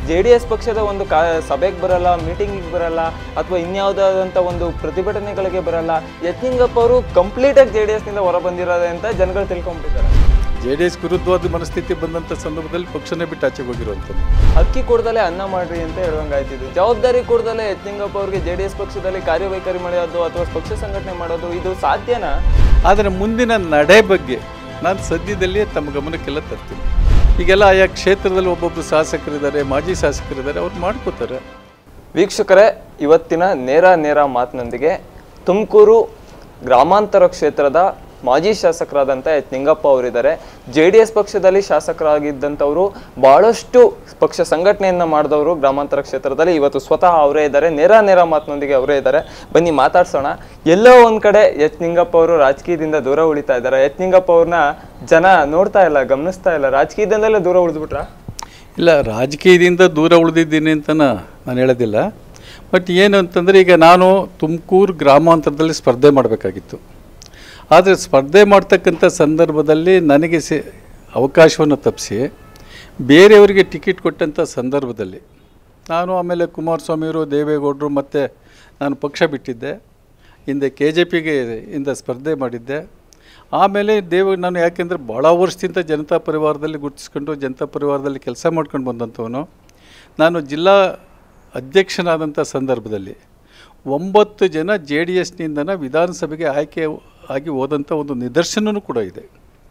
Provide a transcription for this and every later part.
J D S ಪಕ್ಷದ ಒಂದು ಕಾ ಸಭೆಗೆ ಬರಲ್ಲ ಮೀಟಿಂಗಿಗೆ ಬರಲ್ಲ ಅಥವಾ ಇನ್ಯಾವುದಾದಂಥ ಒಂದು ಪ್ರತಿಭಟನೆಗಳಿಗೆ ಬರಲ್ಲ ಯತ್ನಿಂಗಪ್ಪ ಅವರು ಕಂಪ್ಲೀಟಾಗಿ ಜೆ ಡಿ ಎಸ್ನಿಂದ ಹೊರ ಬಂದಿರೋದೆ ಅಂತ ಜನಗಳು ತಿಳ್ಕೊಂಡ್ಬಿಟ್ಟಿದ್ದಾರೆ ಜೆ ಡಿ ಎಸ್ ವಿರುದ್ಧವಾದ ಮನಸ್ಥಿತಿ ಬಂದಂಥ ಸಂದರ್ಭದಲ್ಲಿ ಪಕ್ಷನೇ ಬಿಟ್ಟು ಆಚೆಗೆ ಹೋಗಿರುವಂಥದ್ದು ಅಕ್ಕಿ ಕೊಡ್ದಲೆ ಅನ್ನ ಮಾಡ್ರಿ ಅಂತ ಹೇಳುವಂಗಾಯ್ತಿದ್ದು ಜವಾಬ್ದಾರಿ ಕೊಡ್ದಲೆ ಯತ್ನಿಂಗಪ್ಪ ಅವರಿಗೆ ಜೆ ಡಿ ಎಸ್ ಪಕ್ಷದಲ್ಲಿ ಕಾರ್ಯವೈಖರಿ ಮಾಡೋದು ಅಥವಾ ಪಕ್ಷ ಸಂಘಟನೆ ಮಾಡೋದು ಇದು ಸಾಧ್ಯನಾ ಆದರೆ ಮುಂದಿನ ನಡೆ ಬಗ್ಗೆ ನಾನು ಸದ್ಯದಲ್ಲಿಯೇ ತಮ್ಮ ಗಮನಕ್ಕೆಲ್ಲ ತರ್ತೀನಿ ಈಗೆಲ್ಲ ಆಯಾ ಕ್ಷೇತ್ರದಲ್ಲಿ ಒಬ್ಬೊಬ್ಬರು ಶಾಸಕರಿದ್ದಾರೆ ಮಾಜಿ ಶಾಸಕರಿದ್ದಾರೆ ಅವ್ರು ಮಾಡ್ಕೋತಾರೆ ವೀಕ್ಷಕರೇ ಇವತ್ತಿನ ನೇರ ನೇರ ಮಾತಿನೊಂದಿಗೆ ತುಮಕೂರು ಗ್ರಾಮಾಂತರ ಕ್ಷೇತ್ರದ ಮಾಜಿ ಶಾಸಕರಾದಂಥ ಎಚ್ ನಿಂಗಪ್ಪ ಅವರಿದ್ದಾರೆ ಜೆ ಡಿ ಎಸ್ ಪಕ್ಷದಲ್ಲಿ ಶಾಸಕರಾಗಿದ್ದಂಥವರು ಬಹಳಷ್ಟು ಪಕ್ಷ ಸಂಘಟನೆಯನ್ನು ಮಾಡಿದವರು ಗ್ರಾಮಾಂತರ ಕ್ಷೇತ್ರದಲ್ಲಿ ಇವತ್ತು ಸ್ವತಃ ಅವರೇ ಇದ್ದಾರೆ ನೇರ ನೇರ ಮಾತಿನೊಂದಿಗೆ ಅವರೇ ಇದ್ದಾರೆ ಬನ್ನಿ ಮಾತಾಡ್ಸೋಣ ಎಲ್ಲೋ ಒಂದು ಕಡೆ ಎಚ್ ನಿಂಗಪ್ಪ ಅವರು ರಾಜಕೀಯದಿಂದ ದೂರ ಉಳಿತಾ ಇದ್ದಾರೆ ಎಚ್ ನಿಂಗಪ್ಪ ಅವ್ರನ್ನ ಜನ ನೋಡ್ತಾ ಇಲ್ಲ ಗಮನಿಸ್ತಾ ಇಲ್ಲ ರಾಜಕೀಯದಿಂದಲೇ ದೂರ ಉಳಿದ್ಬಿಟ್ರಾ ಇಲ್ಲ ರಾಜಕೀಯದಿಂದ ದೂರ ಉಳಿದಿದ್ದೀನಿ ಅಂತ ನಾನು ಹೇಳೋದಿಲ್ಲ ಬಟ್ ಏನು ಅಂತಂದರೆ ಈಗ ನಾನು ತುಮಕೂರು ಗ್ರಾಮಾಂತರದಲ್ಲಿ ಸ್ಪರ್ಧೆ ಮಾಡಬೇಕಾಗಿತ್ತು ಆದರೆ ಸ್ಪರ್ಧೆ ಮಾಡ್ತಕ್ಕಂಥ ಸಂದರ್ಭದಲ್ಲಿ ನನಗೆ ಸಿ ಅವಕಾಶವನ್ನು ತಪ್ಪಿಸಿ ಬೇರೆಯವರಿಗೆ ಟಿಕೆಟ್ ಕೊಟ್ಟಂಥ ಸಂದರ್ಭದಲ್ಲಿ ನಾನು ಆಮೇಲೆ ಕುಮಾರಸ್ವಾಮಿಯವರು ದೇವೇಗೌಡರು ಮತ್ತು ನಾನು ಪಕ್ಷ ಬಿಟ್ಟಿದ್ದೆ ಹಿಂದೆ ಕೆ ಜೆ ಪಿಗೆ ಇಂದ ಸ್ಪರ್ಧೆ ಮಾಡಿದ್ದೆ ಆಮೇಲೆ ದೇವ ನಾನು ಯಾಕೆಂದರೆ ಭಾಳ ವರ್ಷದಿಂದ ಜನತಾ ಪರಿವಾರದಲ್ಲಿ ಗುರುತಿಸ್ಕೊಂಡು ಜನತಾ ಪರಿವಾರದಲ್ಲಿ ಕೆಲಸ ಮಾಡ್ಕೊಂಡು ಬಂದಂಥವನು ನಾನು ಜಿಲ್ಲಾ ಅಧ್ಯಕ್ಷನಾದಂಥ ಸಂದರ್ಭದಲ್ಲಿ ಒಂಬತ್ತು ಜನ ಜೆ ಡಿ ಎಸ್ನಿಂದನ ವಿಧಾನಸಭೆಗೆ ಆಯ್ಕೆ ಆಗಿ ಹೋದಂಥ ಒಂದು ನಿದರ್ಶನವೂ ಕೂಡ ಇದೆ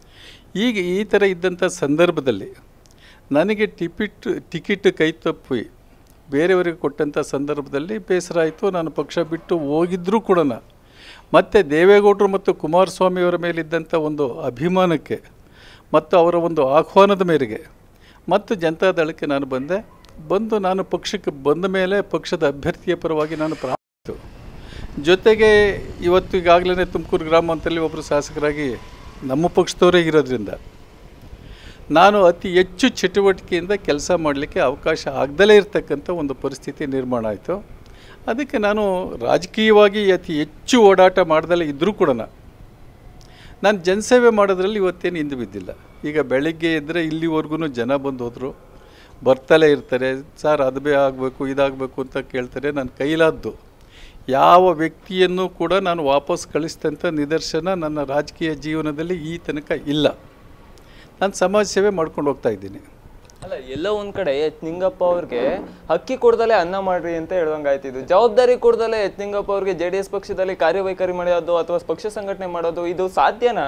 ಈಗ ಈ ಥರ ಇದ್ದಂಥ ಸಂದರ್ಭದಲ್ಲಿ ನನಗೆ ಟಿಪಿಟ್ ಟಿಕೆಟ್ ಕೈ ತಪ್ಪಿ ಬೇರೆಯವರಿಗೆ ಕೊಟ್ಟಂಥ ಸಂದರ್ಭದಲ್ಲಿ ಬೇಸರ ಆಯಿತು ನಾನು ಪಕ್ಷ ಬಿಟ್ಟು ಹೋಗಿದ್ದರೂ ಕೂಡ ಮತ್ತು ದೇವೇಗೌಡರು ಮತ್ತು ಕುಮಾರಸ್ವಾಮಿಯವರ ಮೇಲಿದ್ದಂಥ ಒಂದು ಅಭಿಮಾನಕ್ಕೆ ಮತ್ತು ಅವರ ಒಂದು ಆಹ್ವಾನದ ಮೇರೆಗೆ ಮತ್ತು ಜನತಾದಳಕ್ಕೆ ನಾನು ಬಂದೆ ಬಂದು ನಾನು ಪಕ್ಷಕ್ಕೆ ಬಂದ ಮೇಲೆ ಪಕ್ಷದ ಅಭ್ಯರ್ಥಿಯ ಪರವಾಗಿ ನಾನು ಪ್ರಾರಂಭಿಸಿತು ಜೊತೆಗೆ ಇವತ್ತು ಈಗಾಗಲೇ ತುಮಕೂರು ಗ್ರಾಮಾಂತರಲ್ಲಿ ಒಬ್ಬರು ಶಾಸಕರಾಗಿ ನಮ್ಮ ಪಕ್ಷದವರೇ ಇರೋದ್ರಿಂದ ನಾನು ಅತಿ ಹೆಚ್ಚು ಚಟುವಟಿಕೆಯಿಂದ ಕೆಲಸ ಮಾಡಲಿಕ್ಕೆ ಅವಕಾಶ ಆಗದಲೇ ಇರತಕ್ಕಂಥ ಒಂದು ಪರಿಸ್ಥಿತಿ ನಿರ್ಮಾಣ ಆಯಿತು ಅದಕ್ಕೆ ನಾನು ರಾಜಕೀಯವಾಗಿ ಅತಿ ಹೆಚ್ಚು ಓಡಾಟ ಮಾಡ್ದಲೇ ಇದ್ದರೂ ಕೂಡ ನಾನು ಜನಸೇವೆ ಮಾಡೋದ್ರಲ್ಲಿ ಇವತ್ತೇನು ಹಿಂದೆ ಬಿದ್ದಿಲ್ಲ ಈಗ ಬೆಳಗ್ಗೆ ಎದ್ದರೆ ಇಲ್ಲಿವರೆಗೂ ಜನ ಬಂದು ಹೋದರು ಬರ್ತಲೇ ಇರ್ತಾರೆ ಸರ್ ಅದು ಬೇ ಆಗಬೇಕು ಇದಾಗಬೇಕು ಅಂತ ಕೇಳ್ತಾರೆ ನನ್ನ ಕೈಲಾದ್ದು ಯಾವ ವ್ಯಕ್ತಿಯನ್ನು ಕೂಡ ನಾನು ವಾಪಸ್ ಕಳಿಸಿದಂಥ ನಿದರ್ಶನ ನನ್ನ ರಾಜಕೀಯ ಜೀವನದಲ್ಲಿ ಈ ತನಕ ಇಲ್ಲ ನಾನು ಸಮಾಜ ಸೇವೆ ಮಾಡ್ಕೊಂಡು ಹೋಗ್ತಾ ಇದ್ದೀನಿ ಅಲ್ಲ ಎಲ್ಲೋ ಒಂದ್ ಕಡೆ ಎಚ್ ನಿಂಗಪ್ಪ ಅವ್ರಿಗೆ ಅಕ್ಕಿ ಕೊಡ್ದಲೆ ಅನ್ನ ಮಾಡ್ರಿ ಅಂತ ಹೇಳುವಂಗಾಯ್ತಿದ್ದು ಜವಾಬ್ದಾರಿ ಕೊಡ್ದಲೆ ಎಚ್ ನಿಂಗಪ್ಪ ಅವ್ರಿಗೆ ಜೆ ಡಿ ಎಸ್ ಪಕ್ಷದಲ್ಲಿ ಕಾರ್ಯವೈಖರಿ ಮಾಡೋದು ಅಥವಾ ಪಕ್ಷ ಸಂಘಟನೆ ಮಾಡೋದು ಇದು ಸಾಧ್ಯನಾ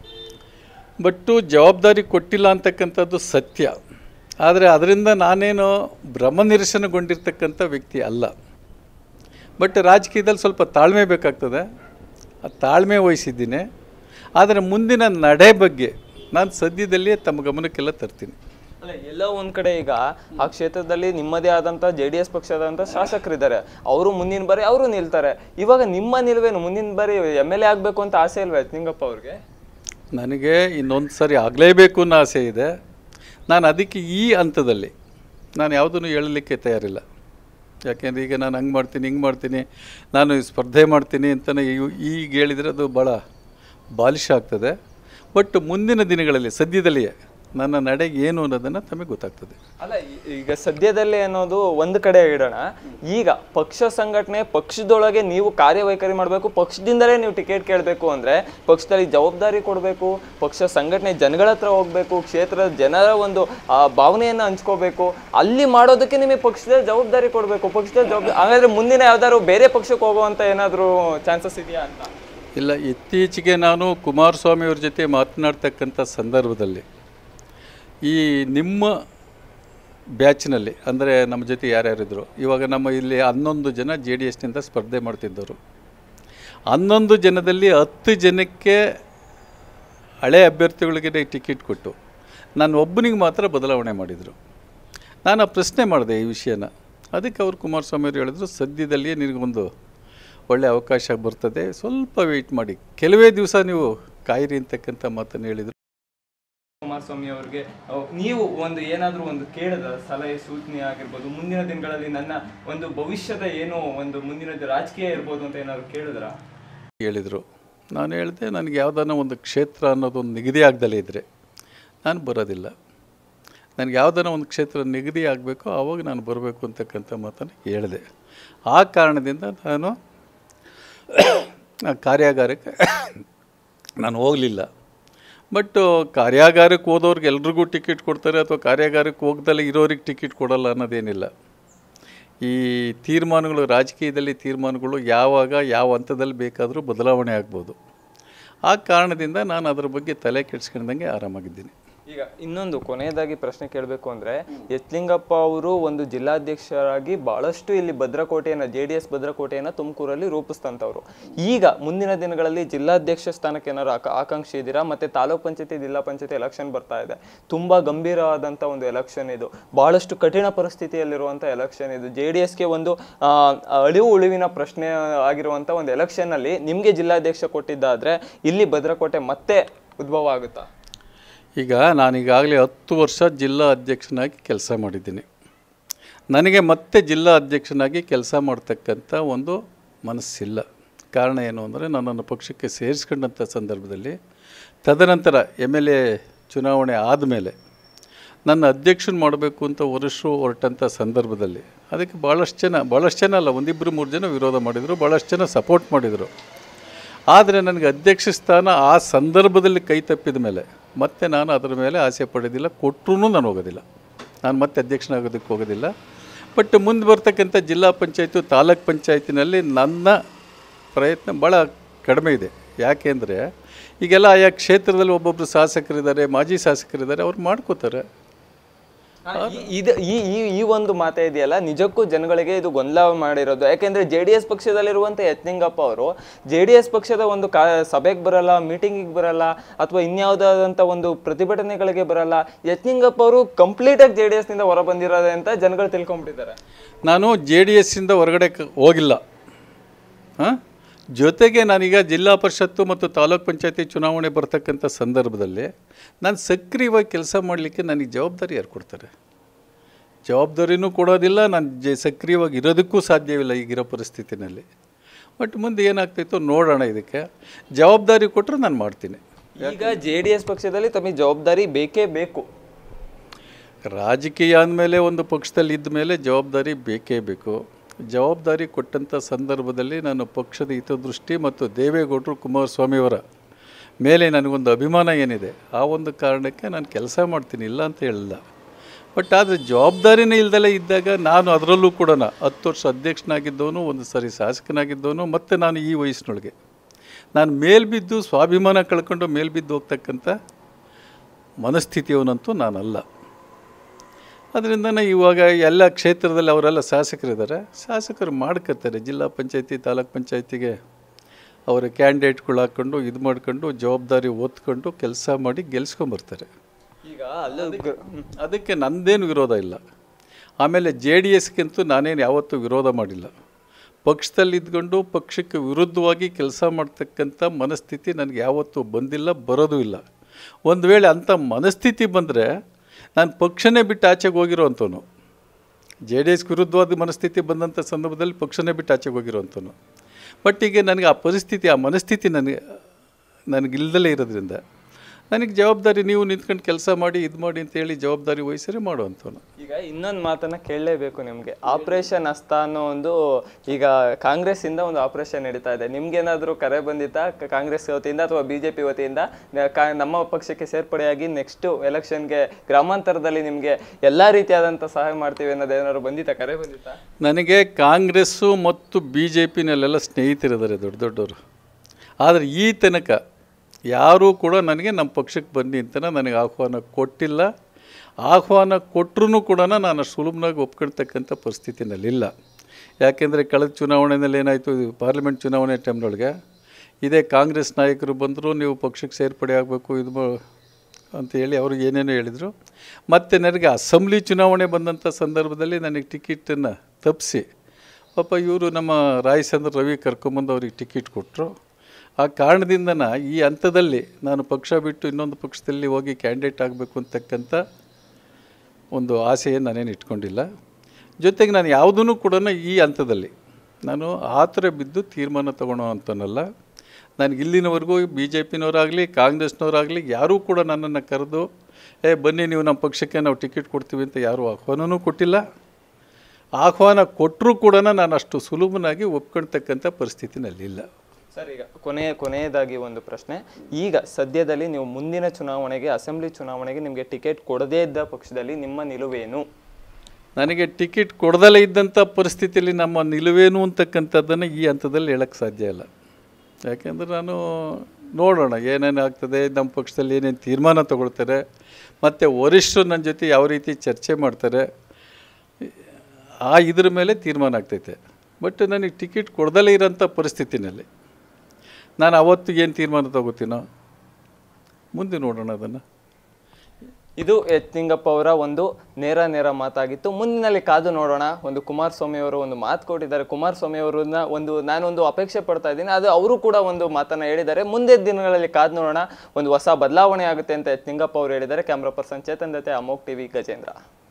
ಬಟ್ಟು ಜವಾಬ್ದಾರಿ ಕೊಟ್ಟಿಲ್ಲ ಅಂತಕ್ಕಂಥದ್ದು ಸತ್ಯ ಆದರೆ ಅದರಿಂದ ನಾನೇನು ಭ್ರಮ ನಿರಸನಗೊಂಡಿರ್ತಕ್ಕಂಥ ವ್ಯಕ್ತಿ ಅಲ್ಲ ಬಟ್ ರಾಜಕೀಯದಲ್ಲಿ ಸ್ವಲ್ಪ ತಾಳ್ಮೆ ಬೇಕಾಗ್ತದೆ ಆ ತಾಳ್ಮೆ ವಹಿಸಿದ್ದೀನಿ ಆದರೆ ಮುಂದಿನ ನಡೆ ಬಗ್ಗೆ ನಾನು ಸದ್ಯದಲ್ಲಿಯೇ ತಮ್ಮ ಗಮನಕ್ಕೆಲ್ಲ ತರ್ತೀನಿ ಅಲ್ಲ ಎಲ್ಲೋ ಒಂದ್ ಕಡೆ ಈಗ ಆ ಕ್ಷೇತ್ರದಲ್ಲಿ ನಿಮ್ಮದೇ ಆದಂತ ಜೆ ಡಿ ಎಸ್ ಪಕ್ಷದಂತ ಶಾಸಕರಿದ್ದಾರೆ ಅವರು ಮುಂದಿನ ಬಾರಿ ಅವರು ನಿಲ್ತಾರೆ ಇವಾಗ ನಿಮ್ಮ ನಿಲ್ವೇನು ಮುಂದಿನ ಬಾರಿ ಎಮ್ ಎಲ್ ಎ ಆಗ್ಬೇಕು ಅಂತ ಆಸೆ ಇಲ್ವಾ ಎಚ್ ನಿಂಗಪ್ಪ ಅವ್ರಿಗೆ ನನಗೆ ಇನ್ನೊಂದು ಸರಿ ಆಗಲೇಬೇಕು ಅನ್ನೋ ಆಸೆ ಇದೆ ನಾನು ಅದಕ್ಕೆ ಈ ಹಂತದಲ್ಲಿ ನಾನು ಯಾವುದನ್ನು ಹೇಳಲಿಕ್ಕೆ ತಯಾರಿಲ್ಲ ಯಾಕೆಂದರೆ ಈಗ ನಾನು ಹಂಗೆ ಮಾಡ್ತೀನಿ ಹಿಂಗೆ ಮಾಡ್ತೀನಿ ನಾನು ಸ್ಪರ್ಧೆ ಮಾಡ್ತೀನಿ ಅಂತಲೇ ಈಗ ಹೇಳಿದರೆ ಅದು ಭಾಳ ಬಾಲಿಶ ಆಗ್ತದೆ ಬಟ್ ಮುಂದಿನ ದಿನಗಳಲ್ಲಿ ಸದ್ಯದಲ್ಲಿಯೇ ನನ್ನ ನಡೆಗೆ ಏನು ಅನ್ನೋದನ್ನು ತಮಗೆ ಗೊತ್ತಾಗ್ತದೆ ಅಲ್ಲ ಈ- ಈಗ ಸದ್ಯದಲ್ಲೇ ಅನ್ನೋದು ಒಂದು ಕಡೆ ಇಡೋಣ ಈಗ ಪಕ್ಷ ಸಂಘಟನೆ ಪಕ್ಷದೊಳಗೆ ನೀವು ಕಾರ್ಯವೈಖರಿ ಮಾಡಬೇಕು ಪಕ್ಷದಿಂದಲೇ ನೀವು ಟಿಕೆಟ್ ಕೇಳಬೇಕು ಅಂದ್ರೆ ಪಕ್ಷದಲ್ಲಿ ಜವಾಬ್ದಾರಿ ಕೊಡಬೇಕು ಪಕ್ಷ ಸಂಘಟನೆ ಜನಗಳ ಹತ್ರ ಹೋಗ್ಬೇಕು ಕ್ಷೇತ್ರದ ಜನರ ಒಂದು ಆ, ಭಾವನೆಯನ್ನ ಹಂಚ್ಕೋಬೇಕು ಅಲ್ಲಿ ಮಾಡೋದಕ್ಕೆ ನಿಮಗೆ ಪಕ್ಷದ ಜವಾಬ್ದಾರಿ ಕೊಡಬೇಕು ಪಕ್ಷದ ಜವಾಬ್ದಾರಿ ಹಾಗಾದ್ರೆ ಮುಂದಿನ ಯಾವ್ದಾದ್ರು ಬೇರೆ ಪಕ್ಷಕ್ಕೆ ಹೋಗುವಂತ ಏನಾದರೂ ಚಾನ್ಸಸ್ ಇದೆಯಾ ಅಂತ ಇಲ್ಲ ಇತ್ತೀಚೆಗೆ ನಾನು ಕುಮಾರಸ್ವಾಮಿ ಅವ್ರ ಜೊತೆ ಮಾತನಾಡ್ತಕ್ಕಂಥ ಸಂದರ್ಭದಲ್ಲಿ ಈ ನಿಮ್ಮ ಬ್ಯಾಚ್ನಲ್ಲಿ ಅಂದರೆ ನಮ್ಮ ಜೊತೆ ಯಾರ್ಯಾರಿದ್ರು ಇವಾಗ ನಮ್ಮ ಇಲ್ಲಿ ಹನ್ನೊಂದು ಜನ ಜೆ ಡಿ ಎಸ್ನಿಂದ ಸ್ಪರ್ಧೆ ಮಾಡ್ತಿದ್ದರು ಹನ್ನೊಂದು ಜನದಲ್ಲಿ ಹತ್ತು ಜನಕ್ಕೆ ಹಳೆ ಅಭ್ಯರ್ಥಿಗಳಿಗೆ ಟಿಕೆಟ್ ಕೊಟ್ಟು ನಾನು ಒಬ್ಬನಿಗೆ ಮಾತ್ರ ಬದಲಾವಣೆ ಮಾಡಿದರು ನಾನು ಆ ಪ್ರಶ್ನೆ ಮಾಡಿದೆ ಈ ವಿಷಯನ ಅದಕ್ಕೆ ಅವರು ಕುಮಾರಸ್ವಾಮಿ ಅವರು ಹೇಳಿದ್ರು ಸದ್ಯದಲ್ಲಿಯೇ ನಿನಗೊಂದು ಒಳ್ಳೆ ಅವಕಾಶ ಬರ್ತದೆ ಸ್ವಲ್ಪ ವೆಯ್ಟ್ ಮಾಡಿ ಕೆಲವೇ ದಿವಸ ನೀವು ಕಾಯಿರಿ ಅಂತಕ್ಕಂಥ ಮಾತನ್ನು ಹೇಳಿದರು ಕುಮಾರಸ್ವಾಮಿ ಅವ್ರಿಗೆ ಅಹ್, ನೀವು ಒಂದು ಏನಾದರೂ ಒಂದು ಕೇಳಿದ ಸಲಹೆ ಸೂಚನೆ ಆಗಿರ್ಬೋದು ಮುಂದಿನ ದಿನಗಳಲ್ಲಿ ನನ್ನ ಒಂದು ಭವಿಷ್ಯದ ಏನೋ ಒಂದು ಮುಂದಿನ ರಾಜಕೀಯ ಇರ್ಬೋದು ಅಂತ ಏನಾದ್ರು ಕೇಳಿದ್ರ ಹೇಳಿದರು ನಾನು ಹೇಳಿದೆ ನನಗೆ ಯಾವುದಾನ ಒಂದು ಕ್ಷೇತ್ರ ಅನ್ನೋದೊಂದು ನಿಗದಿ ಆಗ್ದಲೇ ಇದ್ದರೆ ನಾನು ಬರೋದಿಲ್ಲ ನನಗೆ ಯಾವುದನ್ನ ಒಂದು ಕ್ಷೇತ್ರ ನಿಗದಿ ಆಗಬೇಕೋ ಆವಾಗ ನಾನು ಬರಬೇಕು ಅಂತಕ್ಕಂಥ ಮಾತನ್ನು ಹೇಳಿದೆ ಆ ಕಾರಣದಿಂದ ನಾನು ಆ ಕಾರ್ಯಾಗಾರಕ್ಕೆ ನಾನು ಹೋಗಲಿಲ್ಲ ಬಟ್ ಕಾರ್ಯಾಗಾರಕ್ಕೆ ಹೋದವ್ರಿಗೆ ಎಲ್ರಿಗೂ ಟಿಕೆಟ್ ಕೊಡ್ತಾರೆ ಅಥವಾ ಕಾರ್ಯಾಗಾರಕ್ಕೆ ಹೋಗ್ದಲ್ಲೇ ಇರೋರಿಗೆ ಟಿಕೆಟ್ ಕೊಡಲ್ಲ ಅನ್ನೋದೇನಿಲ್ಲ ಈ ತೀರ್ಮಾನಗಳು ರಾಜಕೀಯದಲ್ಲಿ ತೀರ್ಮಾನಗಳು ಯಾವಾಗ ಯಾವ ಹಂತದಲ್ಲಿ ಬೇಕಾದರೂ ಬದಲಾವಣೆ ಆಗ್ಬೋದು ಆ ಕಾರಣದಿಂದ ನಾನು ಅದರ ಬಗ್ಗೆ ತಲೆ ಕೆಡಿಸ್ಕೊಂಡಂಗೆ ಆರಾಮಾಗಿದ್ದೀನಿ ಈಗ ಇನ್ನೊಂದು ಕೊನೆಯದಾಗಿ ಪ್ರಶ್ನೆ ಕೇಳಬೇಕು ಅಂದ್ರೆ ಎಚ್ಲಿಂಗಪ್ಪ ಅವರು ಒಂದು ಜಿಲ್ಲಾಧ್ಯಕ್ಷರಾಗಿ ಬಹಳಷ್ಟು ಇಲ್ಲಿ ಭದ್ರಕೋಟೆಯನ್ನ ಜೆ ಡಿ ಎಸ್ ಭದ್ರಕೋಟೆಯನ್ನ ತುಮಕೂರಲ್ಲಿ ರೂಪಿಸ್ತಂತವ್ರು ಈಗ ಮುಂದಿನ ದಿನಗಳಲ್ಲಿ ಜಿಲ್ಲಾಧ್ಯಕ್ಷ ಸ್ಥಾನಕ್ಕೆ ಏನಾದ್ರು ಆಕ- ಆಕಾಂಕ್ಷಿ ಇದ್ದೀರಾ ಮತ್ತೆ ತಾಲೂಕ್ ಪಂಚಾಯತಿ ಜಿಲ್ಲಾ ಪಂಚಾಯತಿ ಎಲೆಕ್ಷನ್ ಬರ್ತಾ ಇದೆ ತುಂಬಾ ಗಂಭೀರವಾದಂತ ಒಂದು ಎಲೆಕ್ಷನ್ ಇದು ಬಹಳಷ್ಟು ಕಠಿಣ ಪರಿಸ್ಥಿತಿಯಲ್ಲಿರುವಂತ ಎಲೆಕ್ಷನ್ ಇದು ಜೆ ಡಿ ಎಸ್ಗೆ ಒಂದು ಆ, ಅಳಿವು ಉಳಿವಿನ ಪ್ರಶ್ನೆ ಆಗಿರುವಂತ ಒಂದು ಎಲೆಕ್ಷನ್ ಅಲ್ಲಿ ನಿಮ್ಗೆ ಜಿಲ್ಲಾಧ್ಯಕ್ಷ ಕೊಟ್ಟಿದ್ದಾದ್ರೆ ಇಲ್ಲಿ ಭದ್ರಕೋಟೆ ಮತ್ತೆ ಉದ್ಭವ ಆಗುತ್ತಾ ಈಗ ನಾನೀಗಾಗಲೇ ಹತ್ತು ವರ್ಷ ಜಿಲ್ಲಾ ಅಧ್ಯಕ್ಷನಾಗಿ ಕೆಲಸ ಮಾಡಿದ್ದೀನಿ ನನಗೆ ಮತ್ತೆ ಜಿಲ್ಲಾ ಅಧ್ಯಕ್ಷನಾಗಿ ಕೆಲಸ ಮಾಡ್ತಕ್ಕಂಥ ಒಂದು ಮನಸ್ಸಿಲ್ಲ ಕಾರಣ ಏನು ಅಂದರೆ ನನ್ನನ್ನು ಪಕ್ಷಕ್ಕೆ ಸೇರಿಸ್ಕೊಂಡಂಥ ಸಂದರ್ಭದಲ್ಲಿ ತದನಂತರ ಎಮ್ ಎಲ್ ಎ ಚುನಾವಣೆ ಆದಮೇಲೆ ನನ್ನ ಅಧ್ಯಕ್ಷನ ಮಾಡಬೇಕು ಅಂತ ವರಿಷ್ಠರು ಹೊರಟಂಥ ಸಂದರ್ಭದಲ್ಲಿ ಅದಕ್ಕೆ ಭಾಳಷ್ಟು ಜನ ಭಾಳಷ್ಟು ಜನ ಅಲ್ಲ ಒಂದಿಬ್ಬರು ಮೂರು ಜನ ವಿರೋಧ ಮಾಡಿದರು ಭಾಳಷ್ಟು ಜನ ಸಪೋರ್ಟ್ ಮಾಡಿದರು ಆದರೆ ನನಗೆ ಅಧ್ಯಕ್ಷ ಸ್ಥಾನ ಆ ಸಂದರ್ಭದಲ್ಲಿ ಕೈ ತಪ್ಪಿದ ಮೇಲೆ ಮತ್ತೆ ನಾನು ಅದರ ಮೇಲೆ ಆಸೆ ಪಡೋದಿಲ್ಲ ಕೊಟ್ಟರೂ ನಾನು ಹೋಗೋದಿಲ್ಲ ನಾನು ಮತ್ತೆ ಅಧ್ಯಕ್ಷನಾಗೋದಕ್ಕೆ ಹೋಗೋದಿಲ್ಲ ಬಟ್ ಮುಂದೆ ಬರ್ತಕ್ಕಂಥ ಜಿಲ್ಲಾ ಪಂಚಾಯತು ತಾಲೂಕ್ ಪಂಚಾಯತಿನಲ್ಲಿ ನನ್ನ ಪ್ರಯತ್ನ ಭಾಳ ಕಡಿಮೆ ಇದೆ ಯಾಕೆಂದರೆ ಈಗೆಲ್ಲ ಆಯಾ ಕ್ಷೇತ್ರದಲ್ಲಿ ಒಬ್ಬೊಬ್ಬರು ಶಾಸಕರಿದ್ದಾರೆ ಮಾಜಿ ಶಾಸಕರಿದ್ದಾರೆ ಅವ್ರು ಮಾಡ್ಕೋತಾರೆ ಈ- ಇದು ಈ ಈ ಈ ಒಂದು ಮಾತೇ ಇದೆಯಲ್ಲ ನಿಜಕ್ಕೂ ಜನಗಳಿಗೆ ಇದು ಗೊಂದಲ ಮಾಡಿರೋದು ಯಾಕೆಂದ್ರೆ ಜೆ ಡಿ ಎಸ್ ಪಕ್ಷದಲ್ಲಿರುವಂತ ಯತ್ನಿಂಗಪ್ಪ ಅವರು ಜೆ ಡಿ ಎಸ್ ಪಕ್ಷದ ಒಂದು ಕಾ ಸಭೆಗೆ ಬರಲ್ಲ ಮೀಟಿಂಗಿಗೆ ಬರಲ್ಲ ಅಥವಾ ಇನ್ಯಾವುದಾದಂಥ ಒಂದು ಪ್ರತಿಭಟನೆಗಳಿಗೆ ಬರಲ್ಲ ಯತ್ನಿಂಗಪ್ಪ ಅವರು ಕಂಪ್ಲೀಟ್ ಆಗಿ ಜೆ ಡಿ ಎಸ್ ನಿಂದ ಹೊರ ಬಂದಿರೋದೆ ಅಂತ ಜನಗಳು ತಿಳ್ಕೊಂಡ್ಬಿಟ್ಟಿದ್ದಾರೆ ನಾನು ಜೆ ಡಿ ಎಸ್ಸಿಂದ ಹೊರಗಡೆ ಕ- ಹೋಗಿಲ್ಲ ಹಾಂ ಜೊತೆಗೆ ನಾನೀಗ ಜಿಲ್ಲಾ ಪರಿಷತ್ತು ಮತ್ತು ತಾಲೂಕ್ ಪಂಚಾಯತಿ ಚುನಾವಣೆ ಬರ್ತಕ್ಕಂಥ ಸಂದರ್ಭದಲ್ಲಿ ನಾನು ಸಕ್ರಿಯವಾಗಿ ಕೆಲಸ ಮಾಡಲಿಕ್ಕೆ ನನಗೆ ಜವಾಬ್ದಾರಿ ಯಾರು ಕೊಡ್ತಾರೆ ಜವಾಬ್ದಾರಿನೂ ಕೊಡೋದಿಲ್ಲ ನಾನು ಜ ಸಕ್ರಿಯವಾಗಿ ಇರೋದಕ್ಕೂ ಸಾಧ್ಯವಿಲ್ಲ ಈಗಿರೋ ಪರಿಸ್ಥಿತಿನಲ್ಲಿ ಬಟ್ ಮುಂದೆ ಏನಾಗ್ತೈತೋ ನೋಡೋಣ ಇದಕ್ಕೆ ಜವಾಬ್ದಾರಿ ಕೊಟ್ಟರೆ ನಾನು ಮಾಡ್ತೀನಿ ಈಗ ಜೆ ಡಿ ಎಸ್ ಪಕ್ಷದಲ್ಲಿ ತಮಗೆ ಜವಾಬ್ದಾರಿ ಬೇಕೇ ಬೇಕು ರಾಜಕೀಯ ಅಂದಮೇಲೆ ಒಂದು ಪಕ್ಷದಲ್ಲಿ ಇದ್ದ ಮೇಲೆ ಜವಾಬ್ದಾರಿ ಬೇಕೇ ಬೇಕು ಜವಾಬ್ದಾರಿ ಕೊಟ್ಟಂಥ ಸಂದರ್ಭದಲ್ಲಿ ನಾನು ಪಕ್ಷದ ಹಿತದೃಷ್ಟಿ ಮತ್ತು ದೇವೇಗೌಡರು ಕುಮಾರಸ್ವಾಮಿಯವರ ಮೇಲೆ ನನಗೊಂದು ಅಭಿಮಾನ ಏನಿದೆ ಆ ಒಂದು ಕಾರಣಕ್ಕೆ ನಾನು ಕೆಲಸ ಮಾಡ್ತೀನಿ ಇಲ್ಲ ಅಂತ ಹೇಳಿಲ್ಲ ಬಟ್ ಆದರೆ ಜವಾಬ್ದಾರಿನೇ ಇಲ್ದಲೇ ಇದ್ದಾಗ ನಾನು ಅದರಲ್ಲೂ ಕೂಡ ಹತ್ತು ವರ್ಷ ಅಧ್ಯಕ್ಷನಾಗಿದ್ದವನು ಒಂದು ಸರಿ ಶಾಸಕನಾಗಿದ್ದವನು ಮತ್ತು ನಾನು ಈ ವಯಸ್ಸಿನೊಳಗೆ ನಾನು ಮೇಲ್ಬಿದ್ದು ಸ್ವಾಭಿಮಾನ ಕಳ್ಕೊಂಡು ಮೇಲ್ಬಿದ್ದು ಹೋಗ್ತಕ್ಕಂಥ ಮನಸ್ಥಿತಿಯವನಂತೂ ನಾನಲ್ಲ ಅದರಿಂದ ಇವಾಗ ಎಲ್ಲ ಕ್ಷೇತ್ರದಲ್ಲಿ ಅವರೆಲ್ಲ ಶಾಸಕರಿದ್ದಾರೆ ಶಾಸಕರು ಮಾಡ್ಕೊತಾರೆ ಜಿಲ್ಲಾ ಪಂಚಾಯತಿ ತಾಲೂಕ್ ಪಂಚಾಯತಿಗೆ ಅವರ ಕ್ಯಾಂಡಿಡೇಟ್ಗಳು ಹಾಕ್ಕೊಂಡು ಇದು ಮಾಡ್ಕೊಂಡು ಜವಾಬ್ದಾರಿ ಓದ್ಕೊಂಡು ಕೆಲಸ ಮಾಡಿ ಗೆಲ್ಸ್ಕೊಂಬರ್ತಾರೆ ಈಗ ಅಲ್ಲೂ ಗ- ಹ್ಮ್. ಅದಕ್ಕೆ ನಂದೇನು ವಿರೋಧ ಇಲ್ಲ ಆಮೇಲೆ ಜೆ ಡಿ ಎಸ್ಗಿಂತೂ ನಾನೇನು ಯಾವತ್ತೂ ವಿರೋಧ ಮಾಡಿಲ್ಲ ಪಕ್ಷದಲ್ಲಿ ಇದ್ಕೊಂಡು ಪಕ್ಷಕ್ಕೆ ವಿರುದ್ಧವಾಗಿ ಕೆಲಸ ಮಾಡ್ತಕ್ಕಂಥ ಮನಸ್ಥಿತಿ ನನಗೆ ಯಾವತ್ತೂ ಬಂದಿಲ್ಲ ಬರೋದು ಇಲ್ಲ ಒಂದು ವೇಳೆ ಅಂಥ ಮನಸ್ಥಿತಿ ಬಂದರೆ ನಾನು ಪಕ್ಷನೇ ಬಿಟ್ಟು ಆಚೆಗೆ ಹೋಗಿರೋ ಅಂಥವನು ಜೆ ಡಿ ಎಸ್ಗೆ ವಿರುದ್ಧವಾದ ಮನಸ್ಥಿತಿ ಬಂದಂಥ ಸಂದರ್ಭದಲ್ಲಿ ಪಕ್ಷನೇ ಬಿಟ್ಟು ಆಚೆಗೆ ಹೋಗಿರೋವಂಥವ್ನು ಬಟ್ ಈಗ ನನಗೆ ಆ ಪರಿಸ್ಥಿತಿ ಆ ಮನಸ್ಥಿತಿ ನನಗೆ ನನಗಿಲ್ದಲೇ ಇರೋದ್ರಿಂದ ನನಗೆ ಜವಾಬ್ದಾರಿ ನೀವು ನಿಂತ್ಕೊಂಡು ಕೆಲಸ ಮಾಡಿ ಇದು ಮಾಡಿ ಅಂತ ಹೇಳಿ ಜವಾಬ್ದಾರಿ ವಹಿಸಿದ್ರೆ ಮಾಡುವಂಥವ್ನು ಈಗ ಇನ್ನೊಂದು ಮಾತನ್ನ ಕೇಳಲೇಬೇಕು ನಿಮಗೆ ಆಪರೇಷನ್ ಹಸ್ತ ಅನ್ನೋ ಒಂದು ಈಗ ಕಾಂಗ್ರೆಸ್ ಇಂದ ಒಂದು ಆಪರೇಷನ್ ನಡೀತಾ ಇದೆ ನಿಮ್ಗೇನಾದ್ರೂ ಕರೆ ಬಂದಿತ್ತಾ ಕ- ಕಾಂಗ್ರೆಸ್ ವತಿಯಿಂದ ಅಥವಾ ಬಿಜೆಪಿ ವತಿಯಿಂದ ನ- ಕಾ- ನಮ್ಮ ಪಕ್ಷಕ್ಕೆ ಸೇರ್ಪಡೆಯಾಗಿ ನೆಕ್ಸ್ಟ್ ಎಲೆಕ್ಷನ್ಗೆ ಗ್ರಾಮಾಂತರದಲ್ಲಿ ನಿಮ್ಗೆ ಎಲ್ಲಾ ರೀತಿಯಾದಂತ ಸಹಾಯ ಮಾಡ್ತೀವಿ ಅನ್ನೋದು ಏನಾದ್ರು ಬಂದಿತ್ತಾ ಕರೆ ಬಂದಿತ್ತಾ ನನಗೆ ಕಾಂಗ್ರೆಸ್ಸು ಮತ್ತು ಬಿ ಜೆ ಪಿನಲ್ಲೆಲ್ಲ ಸ್ನೇಹಿತರಿದ್ದಾರೆ ದೊಡ್ಡ ದೊಡ್ಡವರು ಆದರೆ ಈ ತನಕ ಯಾರೂ ಕೂಡ ನನಗೆ ನಮ್ಮ ಪಕ್ಷಕ್ಕೆ ಬನ್ನಿ ಅಂತ ನನಗೆ ಆಹ್ವಾನ ಕೊಟ್ಟಿಲ್ಲ ಆಹ್ವಾನ ಕೊಟ್ಟರು ಕೂಡ ನಾನು ಅಷ್ಟು ಸುಲಭನಾಗಿ ಒಪ್ಕೊಳ್ತಕ್ಕಂಥ ಪರಿಸ್ಥಿತಿನಲ್ಲಿಲ್ಲ ಯಾಕೆಂದರೆ ಕಳೆದ ಚುನಾವಣೆಯಲ್ಲಿ ಏನಾಯಿತು ಪಾರ್ಲಿಮೆಂಟ್ ಚುನಾವಣೆ ಟೈಮ್ನೊಳಗೆ ಇದೇ ಕಾಂಗ್ರೆಸ್ ನಾಯಕರು ಬಂದರು ನೀವು ಪಕ್ಷಕ್ಕೆ ಸೇರ್ಪಡೆ ಆಗಬೇಕು ಇದು ಮಾ- ಅಂತ ಹೇಳಿ ಅವ್ರಿಗೆ ಏನೇನೋ ಹೇಳಿದರು ಮತ್ತು ನನಗೆ ಅಸೆಂಬ್ಲಿ ಚುನಾವಣೆ ಬಂದಂಥ ಸಂದರ್ಭದಲ್ಲಿ ನನಗೆ ಟಿಕೆಟನ್ನು ತಪ್ಪಿಸಿ ಪಾಪ ಇವರು ನಮ್ಮ ರಾಯಚಂದ್ರ ರವಿ ಕರ್ಕೊಂಬಂದು ಅವ್ರಿಗೆ ಟಿಕೆಟ್ ಕೊಟ್ಟರು ಆ ಕಾರಣದಿಂದನ ಈ ಹಂತದಲ್ಲಿ ನಾನು ಪಕ್ಷ ಬಿಟ್ಟು ಇನ್ನೊಂದು ಪಕ್ಷದಲ್ಲಿ ಹೋಗಿ ಕ್ಯಾಂಡಿಡೇಟ್ ಆಗಬೇಕು ಅಂತಕ್ಕಂಥ ಒಂದು ಆಸೆಯನ್ನು ನಾನೇನು ಇಟ್ಕೊಂಡಿಲ್ಲ ಜೊತೆಗೆ ನಾನು ಯಾವುದೂ ಕೂಡ ಈ ಹಂತದಲ್ಲಿ ನಾನು ಆತುರ ಬಿದ್ದು ತೀರ್ಮಾನ ತಗೊಳ್ಳೋ ಅಂತನಲ್ಲ ನನಗೆ ಇಲ್ಲಿನವರೆಗೂ ಬಿ ಜೆ ಪಿನವರಾಗಲಿ ಕಾಂಗ್ರೆಸ್ನವರಾಗಲಿ ಯಾರೂ ಕೂಡ ನನ್ನನ್ನು ಕರೆದು ಏ ಬನ್ನಿ ನೀವು ನಮ್ಮ ಪಕ್ಷಕ್ಕೆ ನಾವು ಟಿಕೆಟ್ ಕೊಡ್ತೀವಿ ಅಂತ ಯಾರೂ ಆಹ್ವಾನವೂ ಕೊಟ್ಟಿಲ್ಲ ಆಹ್ವಾನ ಕೊಟ್ಟರೂ ಕೂಡ ನಾನು ಅಷ್ಟು ಸುಲಭನಾಗಿ ಒಪ್ಕೊಳ್ತಕ್ಕಂಥ ಪರಿಸ್ಥಿತಿನಲ್ಲಿಲ್ಲ ಸರ್ ಈಗ ಕೊನೆಯ ಕೊನೆಯದಾಗಿ ಒಂದು ಪ್ರಶ್ನೆ ಈಗ ಸದ್ಯದಲ್ಲಿ ನೀವು ಮುಂದಿನ ಚುನಾವಣೆಗೆ ಅಸೆಂಬ್ಲಿ ಚುನಾವಣೆಗೆ ನಿಮಗೆ ಟಿಕೆಟ್ ಕೊಡದೇ ಇದ್ದ ಪಕ್ಷದಲ್ಲಿ ನಿಮ್ಮ ನಿಲುವೇನು ನನಗೆ ಟಿಕೆಟ್ ಕೊಡದಲೇ ಇದ್ದಂಥ ಪರಿಸ್ಥಿತಿಯಲ್ಲಿ ನಮ್ಮ ನಿಲುವೇನು ಅಂತಕ್ಕಂಥದ್ದನ್ನು ಈ ಹಂತದಲ್ಲಿ ಹೇಳಕ್ಕೆ ಸಾಧ್ಯ ಇಲ್ಲ ಯಾಕೆಂದರೆ ನಾನು ನೋಡೋಣ ಏನೇನು ಆಗ್ತದೆ ನಮ್ಮ ಪಕ್ಷದಲ್ಲಿ ಏನೇನು ತೀರ್ಮಾನ ತಗೊಳ್ತಾರೆ ಮತ್ತು ವರಿಷ್ಠರು ನನ್ನ ಜೊತೆ ಯಾವ ರೀತಿ ಚರ್ಚೆ ಮಾಡ್ತಾರೆ ಆ ಇದ್ರ ಮೇಲೆ ತೀರ್ಮಾನ ಆಗ್ತೈತೆ ಬಟ್ ನನಗೆ ಟಿಕೆಟ್ ಕೊಡದಲೇ ಇರೋಂಥ ಪರಿಸ್ಥಿತಿನಲ್ಲಿ ನಾನು ಅವತ್ತು ಏನು ತೀರ್ಮಾನ ತಗೋತೀನೋ ಮುಂದೆ ನೋಡೋಣ ಅದನ್ನು ಇದು ಎಚ್ ನಿಂಗಪ್ಪ ಅವರ ಒಂದು ನೇರ ನೇರ ಮಾತಾಗಿತ್ತು ಮುಂದಿನಲ್ಲಿ ಕಾದು ನೋಡೋಣ ಒಂದು ಕುಮಾರಸ್ವಾಮಿ ಅವರು ಒಂದು ಮಾತು ಕೊಟ್ಟಿದ್ದಾರೆ ಕುಮಾರಸ್ವಾಮಿ ಅವರನ್ನ ಒಂದು ನಾನೊಂದು ಅಪೇಕ್ಷೆ ಪಡ್ತಾ ಇದ್ದೀನಿ ಅದು ಅವರು ಕೂಡ ಒಂದು ಮಾತನ್ನ ಹೇಳಿದ್ದಾರೆ ಮುಂದೆ ದಿನಗಳಲ್ಲಿ ಕಾದು ನೋಡೋಣ ಒಂದು ಹೊಸ ಬದಲಾವಣೆ ಆಗುತ್ತೆ ಅಂತ ಎಚ್ ನಿಂಗಪ್ಪ ಅವರು ಹೇಳಿದ್ದಾರೆ ಕ್ಯಾಮ್ರಾ ಪರ್ಸನ್ ಚೇತನ್ ಜೊತೆ ಅಮೋಕ್ ಟಿವಿ ಗಜೇಂದ್ರ